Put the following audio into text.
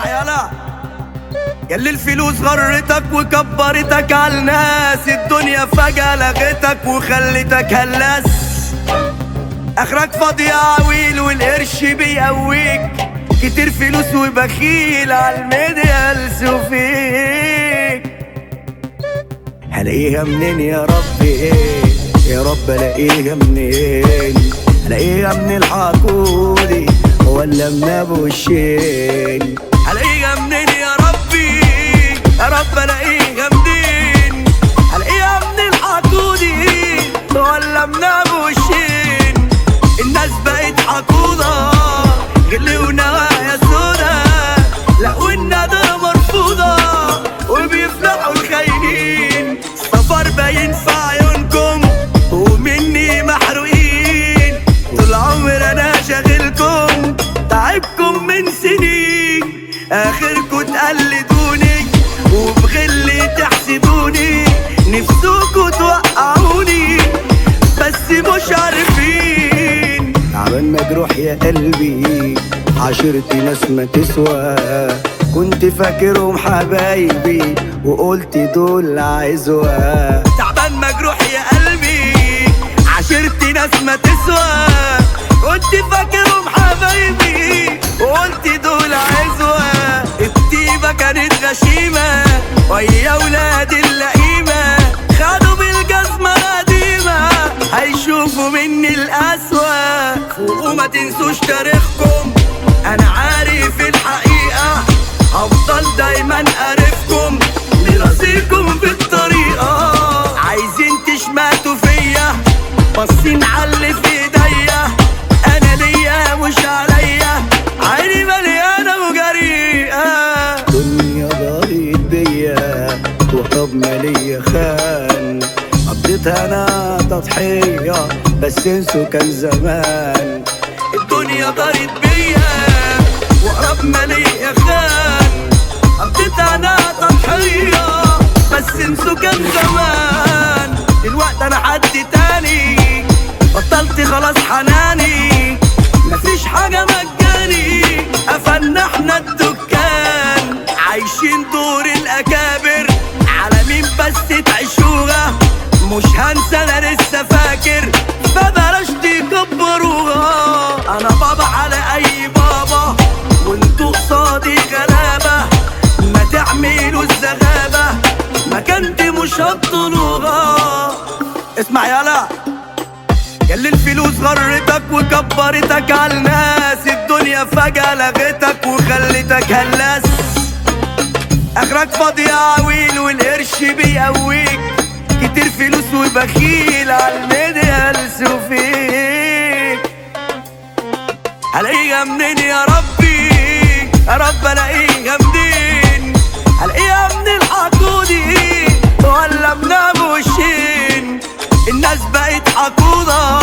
اسمع يلا ياللي الفلوس غرتك وكبرتك على الناس الدنيا فجأة لغتك وخلتك هلاس اخرك فاضي يا عويل والقرش بيقويك كتير فلوس وبخيل على الميديا فيك هلاقيها منين يا رب ايه يا رب الاقيها منين هلاقيها من الحقودي ولا من ابو الشين هلاقيها منين يا ربي يا رب الاقيها منين هلاقيها من الحقودي ولا من ابو الشين الناس بقت حقودة غل ونوايا سودا لقوا الندى مرفوضة وبيفلحوا الخاينين سفر باين في عيونكم ومني محروقين طول عمر انا شاغلكم تعبكم من سنين اخركم تقلدوني وبغل تحسدوني نفسكوا توقعوني بس مش عارفين تعبان مجروح يا قلبي عشرتي ناس ما تسوى كنت فاكرهم حبايبي وقلت دول عزوة تعبان مجروح يا قلبي عشرتي ناس ما تسوى كنت فاكرهم حبايبي وقلت دول عزوة الطيبة كانت غشيمة ويا ولاد اللئيمة خدوا بالجزمة القديمة هيشوفوا مني الأسوأ وما تنسوش تاريخكم أنا عارف الحقيقة هفضل دايما قارفكم لراسيكم في الطريقة عايزين تشماتوا فيا باصين على اللي في ايديا انا ليا مش عليا عيني مليانة وجريئة دنيا ضاقت بيا وطب مالية خان قضيتها انا تضحية بس انسوا كان زمان الدنيا ضارت بيا وقرب مالية خان قضيتها انا تضحية بس انسوا كان زمان دلوقتي انا حد تاني بطلت خلاص حناني مفيش حاجة مجاني قفلنا احنا الدكان عايشين دور الأكابر على مين بس تعيشوها مش هنسى انا لسه فاكر فبلاش تكبروها انا بابا على اي بابا وانتوا قصادي غلابة ما تعملوا الزغابة مكانتي مش هتطلوها اسمع يلا ياللي الفلوس غرتك وكبرتك على الناس الدنيا فجأة لغتك وخلتك هلاس اخرك فاضي يا عويل والقرش بيقويك كتير فلوس وبخيل على الميديا فيك هلاقيها منين يا ربي يا رب الاقيها منين هلاقيها من الحقودي ولا من ابو الشين الناس بقت حقودة